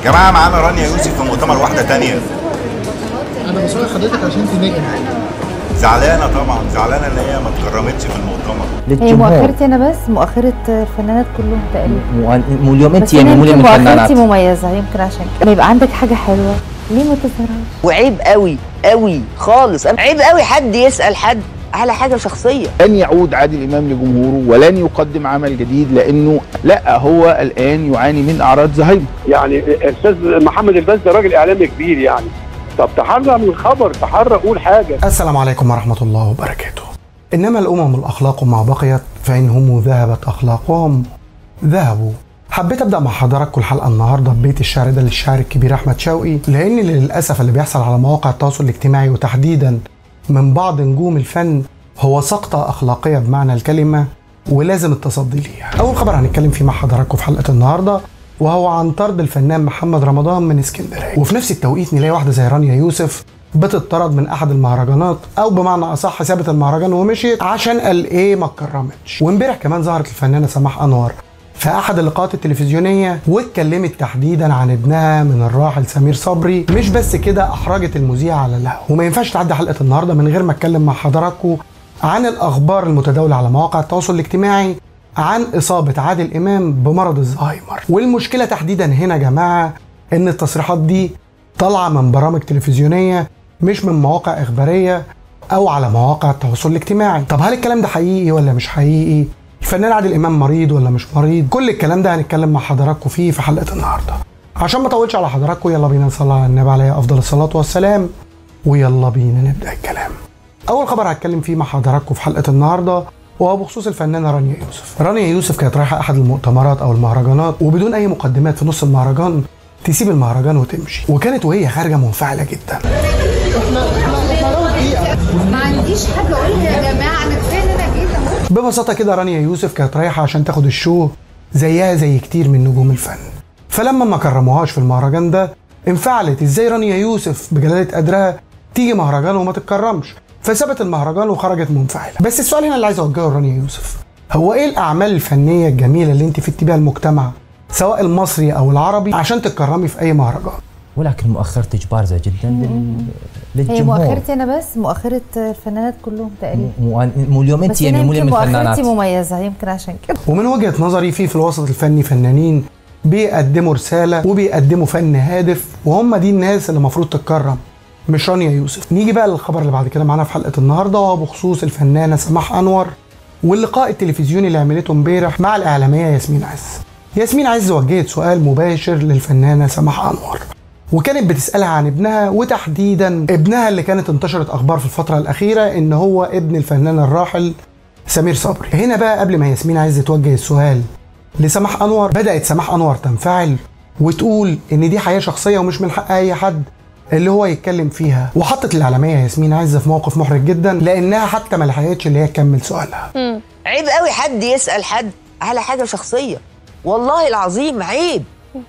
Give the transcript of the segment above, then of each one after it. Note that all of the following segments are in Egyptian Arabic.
جماعه معانا رانيا يوسف في مؤتمر واحده تانية انا بصور حضرتك عشان تنجم زعلانه طبعا زعلانه ان هي ما اتكرمتش في المؤتمر هي للجمهور مؤخرتي انا بس مؤخرة الفنانات كلهم تقريبا مو مو اليوم انت بس يعني أنا مو اليوم يمكن الفنانات مؤخرتي مميزة يمكن عشان كده لما يبقى عندك حاجة حلوة ليه ما تظهرهاش؟ وعيب قوي قوي خالص عيب قوي حد يسأل حد على حاجة شخصية لن يعود عادل امام لجمهوره ولن يقدم عمل جديد لانه لا هو الان يعاني من اعراض زهايمر يعني استاذ محمد الباز ده راجل اعلامي كبير يعني طب تحرى من الخبر تحرى قول حاجه السلام عليكم ورحمة الله وبركاته إنما الأمم الأخلاق ما بقيت فإنهم ذهبت أخلاقهم ذهبوا حبيت ابدا مع حضراتكم الحلقه النهارده ببيت الشعر ده للشاعر الكبير احمد شوقي لان للاسف اللي بيحصل على مواقع التواصل الاجتماعي وتحديدا من بعض نجوم الفن هو سقطه اخلاقيه بمعنى الكلمه ولازم التصدي ليها. اول خبر هنتكلم فيه مع حضراتكم في حلقه النهارده وهو عن طرد الفنان محمد رمضان من اسكندريه وفي نفس التوقيت نلاقي واحده زي رانيا يوسف بتطرد من احد المهرجانات او بمعنى اصح سابت المهرجان ومشيت عشان قال ايه ما اتكرمتش وامبارح كمان ظهرت الفنانه سماح انور في احد اللقاءات التلفزيونيه واتكلمت تحديدا عن ابنها من الراحل سمير صبري مش بس كده احرجت المذيع على الهوا وما ينفعش تعدي حلقه النهارده من غير ما اتكلم مع حضراتكم عن الاخبار المتداوله على مواقع التواصل الاجتماعي عن اصابه عادل امام بمرض الزهايمر والمشكله تحديدا هنا يا جماعه ان التصريحات دي طالعه من برامج تلفزيونيه مش من مواقع اخباريه او على مواقع التواصل الاجتماعي طب هل الكلام ده حقيقي ولا مش حقيقي الفنان عادل امام مريض ولا مش مريض كل الكلام ده هنتكلم مع حضراتكم فيه في حلقه النهارده عشان ما اطولش على حضراتكم يلا بينا نصلي على النبي عليه افضل الصلاه والسلام ويلا بينا نبدا الكلام اول خبر هتكلم فيه مع حضراتكم في حلقه النهارده وهو بخصوص الفنانه رانيا يوسف رانيا يوسف كانت رايحه احد المؤتمرات او المهرجانات وبدون اي مقدمات في نص المهرجان تسيب المهرجان وتمشي وكانت وهي خارجه منفعله جدا ما عنديش حاجه اقولها يا جماعه انا كفايه ان انا جيت اهو ببساطه كده رانيا يوسف كانت رايحه عشان تاخد الشو زيها زي كتير من نجوم الفن فلما ما كرموهاش في المهرجان ده انفعلت ازاي رانيا يوسف بجلاله قدرها تيجي مهرجان وما تتكرمش فسابت المهرجان وخرجت منفعله بس السؤال هنا اللي عايز اوجهه لرانيا يوسف هو ايه الاعمال الفنيه الجميله اللي انت فدتي بيها المجتمع سواء المصري او العربي عشان تتكرمي في اي مهرجان ولكن مؤخرتك بارزه جدا لل... هي للجمهور مؤخرتي انا بس مؤخرة الفنانات كلهم تقريبا مو مو اليوم انت بس يعني أنا مو اليوم يمكن الفنانات مؤخرتي مميزة يمكن عشان كده ومن وجهه نظري في في الوسط الفني فنانين بيقدموا رساله وبيقدموا فن هادف وهم دي الناس اللي المفروض تتكرم مش رانيا يوسف نيجي بقى للخبر اللي بعد كده معانا في حلقه النهارده وهو بخصوص الفنانه سماح انور واللقاء التلفزيوني اللي عملته امبارح مع الاعلاميه ياسمين عز ياسمين عز وجهت سؤال مباشر للفنانه سماح انور وكانت بتسالها عن ابنها وتحديدا ابنها اللي كانت انتشرت اخبار في الفتره الاخيره ان هو ابن الفنان الراحل سمير صبري هنا بقى قبل ما ياسمين عايز توجه السؤال لسماح انور بدات سماح انور تنفعل وتقول ان دي حياه شخصيه ومش من حق اي حد اللي هو يتكلم فيها وحطت الاعلاميه ياسمين عز في موقف محرج جدا لانها حتى ما لحقتش اللي هي تكمل سؤالها عيب قوي حد يسأل حد على حاجة شخصية والله العظيم عيب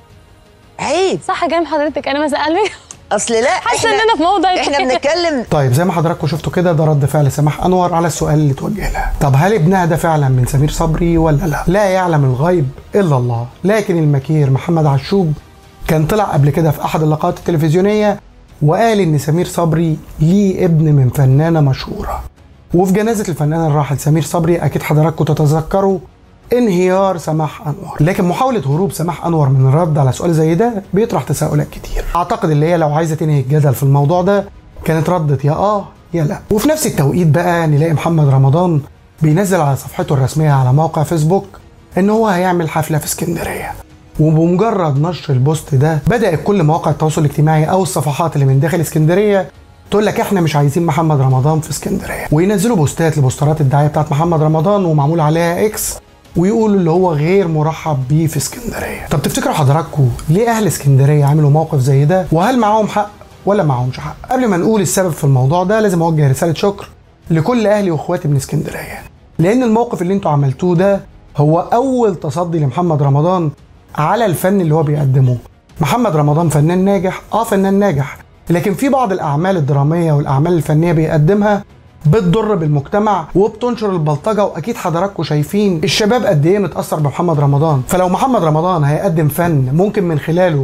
عيب صح كلام حضرتك انا ما سالني اصل لا حاسه إحنا- ان انا في موضع احنا تاني. بنتكلم طيب زي ما حضراتكم شفتوا كده ده رد فعل سماح انور على السؤال اللي توجه لها طب هل ابنها ده فعلا من سمير صبري ولا لا لا يعلم الغيب الا الله لكن المكير محمد عشوب كان طلع قبل كده في احد اللقاءات التلفزيونيه وقال ان سمير صبري ليه ابن من فنانه مشهوره وفي جنازه الفنان الراحل سمير صبري اكيد حضراتكم تتذكروا انهيار سماح انور لكن محاوله هروب سماح انور من الرد على سؤال زي ده بيطرح تساؤلات كتير اعتقد اللي هي لو عايزه تنهي الجدل في الموضوع ده كانت ردت يا اه يا لا وفي نفس التوقيت بقى نلاقي محمد رمضان بينزل على صفحته الرسميه على موقع فيسبوك ان هو هيعمل حفله في اسكندريه وبمجرد نشر البوست ده بدات كل مواقع التواصل الاجتماعي او الصفحات اللي من داخل اسكندريه تقول لك احنا مش عايزين محمد رمضان في اسكندريه وينزلوا بوستات لبوسترات الدعايه بتاعت محمد رمضان ومعمول عليها اكس ويقولوا اللي هو غير مرحب بيه في اسكندريه طب تفتكروا حضراتكم ليه اهل اسكندريه عملوا موقف زي ده وهل معاهم حق ولا معاهمش حق قبل ما نقول السبب في الموضوع ده لازم اوجه رساله شكر لكل اهلي واخواتي من اسكندريه لان الموقف اللي انتوا عملتوه ده هو اول تصدي لمحمد رمضان على الفن اللي هو بيقدمه محمد رمضان فنان ناجح اه فنان ناجح لكن في بعض الاعمال الدراميه والاعمال الفنيه بيقدمها بتضر بالمجتمع وبتنشر البلطجه واكيد حضراتكم شايفين الشباب قد ايه متاثر بمحمد رمضان فلو محمد رمضان هيقدم فن ممكن من خلاله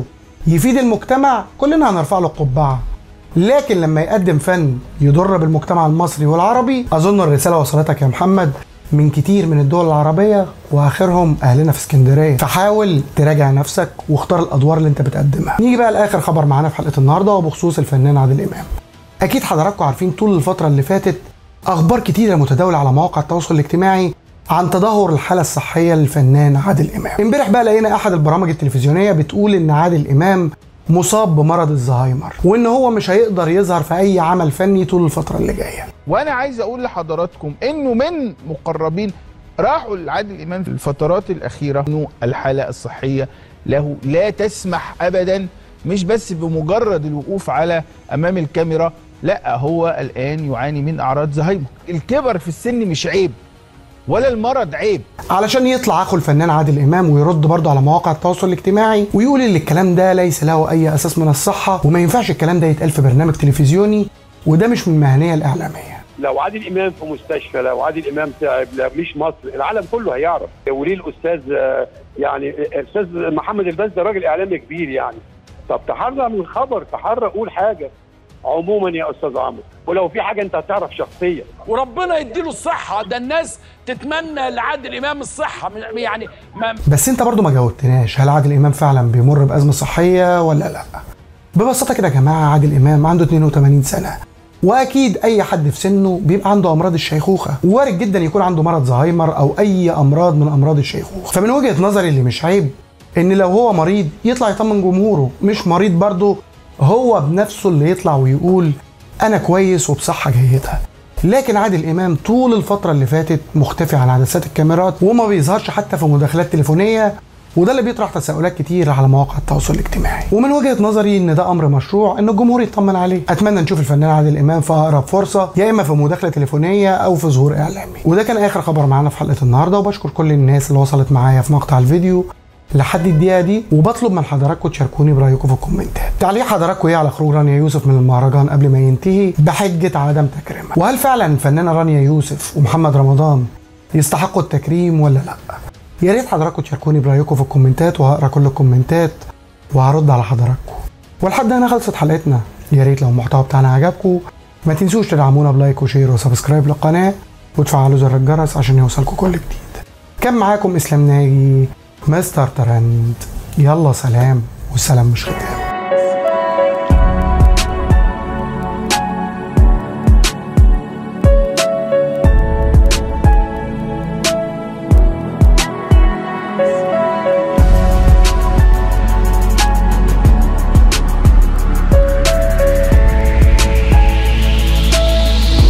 يفيد المجتمع كلنا هنرفع له القبعه لكن لما يقدم فن يضر بالمجتمع المصري والعربي اظن الرساله وصلتك يا محمد من كتير من الدول العربيه واخرهم اهلنا في اسكندريه فحاول تراجع نفسك واختار الادوار اللي انت بتقدمها نيجي بقى لاخر خبر معانا في حلقه النهارده وبخصوص الفنان عادل امام اكيد حضراتكم عارفين طول الفتره اللي فاتت اخبار كتيره متداوله على مواقع التواصل الاجتماعي عن تدهور الحاله الصحيه للفنان عادل امام امبارح بقى لقينا احد البرامج التلفزيونيه بتقول ان عادل امام مصاب بمرض الزهايمر وان هو مش هيقدر يظهر في اي عمل فني طول الفتره اللي جايه وانا عايز اقول لحضراتكم انه من مقربين راحوا لعادل امام في الفترات الاخيره انه الحاله الصحيه له لا تسمح ابدا مش بس بمجرد الوقوف على امام الكاميرا لا هو الان يعاني من اعراض زهايمر الكبر في السن مش عيب ولا المرض عيب علشان يطلع اخو الفنان عادل امام ويرد برضه على مواقع التواصل الاجتماعي ويقول ان الكلام ده ليس له اي اساس من الصحه وما ينفعش الكلام ده يتقال في برنامج تلفزيوني وده مش من المهنيه الاعلاميه لو عادل امام في مستشفى لو عادل امام تعب لا مش مصر العالم كله هيعرف وليه الاستاذ آه، يعني الاستاذ محمد الباز ده راجل اعلامي كبير يعني طب تحرى من الخبر تحرى قول حاجه عموما يا استاذ عمرو ولو في حاجه انت هتعرف شخصيا وربنا يديله الصحة ده الناس تتمنى لعادل إمام الصحة يعني ما بس انت برضه ما جاوبتناش هل عادل امام فعلا بيمر بازمه صحيه ولا لا ببساطه كده يا جماعه عادل امام عنده 82 سنه واكيد اي حد في سنه بيبقى عنده امراض الشيخوخه وارد جدا يكون عنده مرض زهايمر او اي امراض من امراض الشيخوخه فمن وجهه نظري اللي مش عيب ان لو هو مريض يطلع يطمن جمهوره مش مريض برضه هو بنفسه اللي يطلع ويقول انا كويس وبصحه جيده لكن عادل امام طول الفتره اللي فاتت مختفي عن عدسات الكاميرات وما بيظهرش حتى في مداخلات تليفونيه وده اللي بيطرح تساؤلات كتير على مواقع التواصل الاجتماعي ومن وجهه نظري ان ده امر مشروع ان الجمهور يطمن عليه اتمنى نشوف الفنان عادل امام في اقرب فرصه يا اما في مداخله تليفونيه او في ظهور اعلامي وده كان اخر خبر معانا في حلقه النهارده وبشكر كل الناس اللي وصلت معايا في مقطع الفيديو لحد الدقيقه دي وبطلب من حضراتكم تشاركوني برايكم في الكومنتات تعليق حضراتكم ايه على خروج رانيا يوسف من المهرجان قبل ما ينتهي بحجه عدم تكريمها وهل فعلا الفنانه رانيا يوسف ومحمد رمضان يستحقوا التكريم ولا لا يا ريت حضراتكم تشاركوني برايكم في الكومنتات وهقرا كل الكومنتات وهرد على حضراتكم ولحد هنا خلصت حلقتنا يا ريت لو المحتوى بتاعنا عجبكم ما تنسوش تدعمونا بلايك وشير وسبسكرايب للقناه وتفعلوا زر الجرس عشان يوصلكم كل جديد كان معاكم اسلام ناجي مستر ترند يلا سلام والسلام مش ختام